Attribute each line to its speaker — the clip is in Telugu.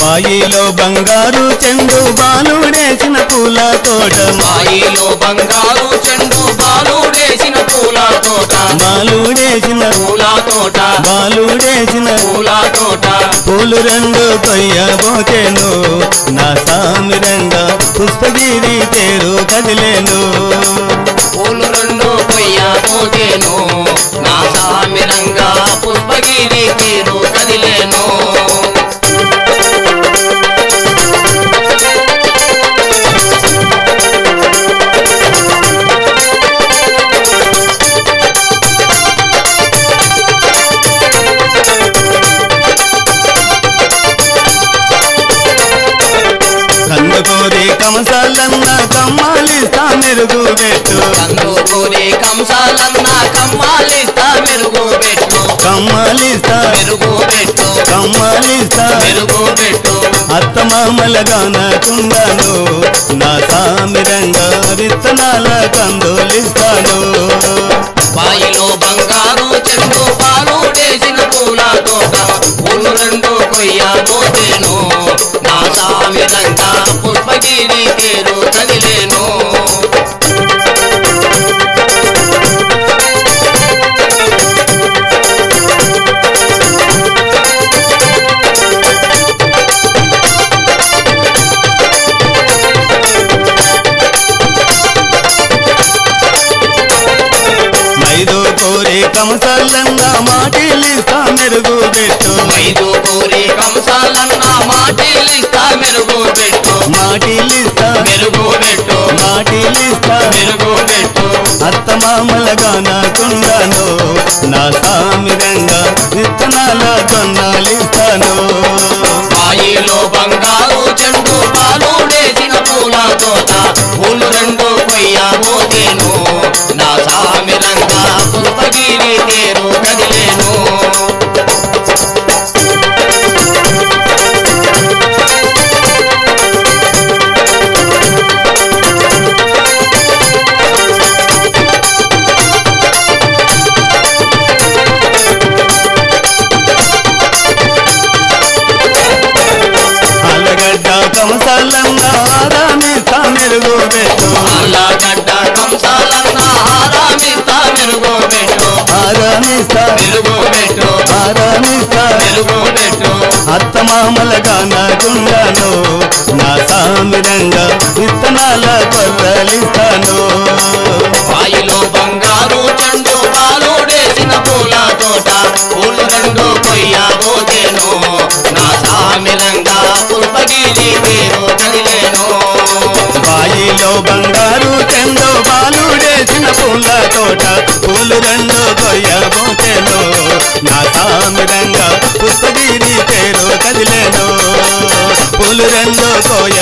Speaker 1: బాయిలో బంగారు చెండు బాలుడేసిన పూల తోట
Speaker 2: బాయిలో బంగారు చెండు బాలుడేసిన పూల తోట
Speaker 1: బాలుడేసిన
Speaker 2: పూల తోట
Speaker 1: బాలుడేసిన
Speaker 2: పూల తోట
Speaker 1: పూలు రెండు కొయ్యబోతేను నా సామిరంగా పుష్పగిరి తేరు కదిలేను
Speaker 2: పూలు రెండు పోయాను నా సామిరంగా పుష్పగిరి తీరు కదిలేను
Speaker 1: కన్ను కోరి కమసాలన్న కమ్మాలిస్తా మెరుగు పెట్టు
Speaker 2: కందూరి కంసాలన్న కమ్మాలిస్తా మెరుగు పెట్టు
Speaker 1: కమ్మాలిస్తా
Speaker 2: మెరుగు పెట్టు
Speaker 1: కమ్మాలిస్తా
Speaker 2: మెరుగు పెట్టు
Speaker 1: అత్తమామలగానకుండాను నా సామిరంగా విత్తనాల కందోలిస్తాను
Speaker 2: బాయిలో బంగారు చెండు పాలుడేసిన పూల తోట పూలు రెండు కొయ్యబోతేను నా సామిరంగా పుష్పగిరి తీరు కదిలేను
Speaker 1: మైదో కోరి కమసాలన్న మాటిలిస్తా మెరుగు పెట్టు
Speaker 2: ఐదు కోరి కంసాలన్న మాటిలిస్తా మెరుగు పెట్టు
Speaker 1: మాటిలిస్తా
Speaker 2: మెరుగు పెట్టు
Speaker 1: మాటిలిస్తా
Speaker 2: మెరుగు పెట్టు
Speaker 1: అత్తమామలగానకుండాను నా సామిరంగా విత్తనాల కొన్నాలిస్తాను
Speaker 2: బాయిలో బంగారు చెండు పాలుడేసిన పూల తోట పూలు రెండు కొయ్యబోతేను నా సామిరంగా పుష్పగిరి తేరు కదిలేను
Speaker 1: అలగడ్డ కమసాలన్న ఆరామిస్తా మెరుగు పెట్టు
Speaker 2: అల్లగడ్డ కంసాలన్న ఆరామిస్తా మెరుగు పెట్టు
Speaker 1: ఆరామిస్తా
Speaker 2: మెరుగు పెట్టు
Speaker 1: ఆరామిస్తా
Speaker 2: మెరుగు పెట్టు
Speaker 1: అత్తమామలగానకుండాను నా సామిరంగా విత్తనాల కొర్రలిస్తాను
Speaker 2: బాయిలో బంగారు చెండు పాలుడేసిన పూల తోట పూలు రెండు కొయ్యబోతేను నా సామిరంగా పుష్పగిరి పేరు కదిలేను
Speaker 1: బాయిలో బంగారు చెండు బాలుడేసిన పూల తోట పూలు రెండు కొయ్యబోతేను నా సామిరంగా పుష్పగిరి పేరు కదిలేను పూలు రెండు కోయ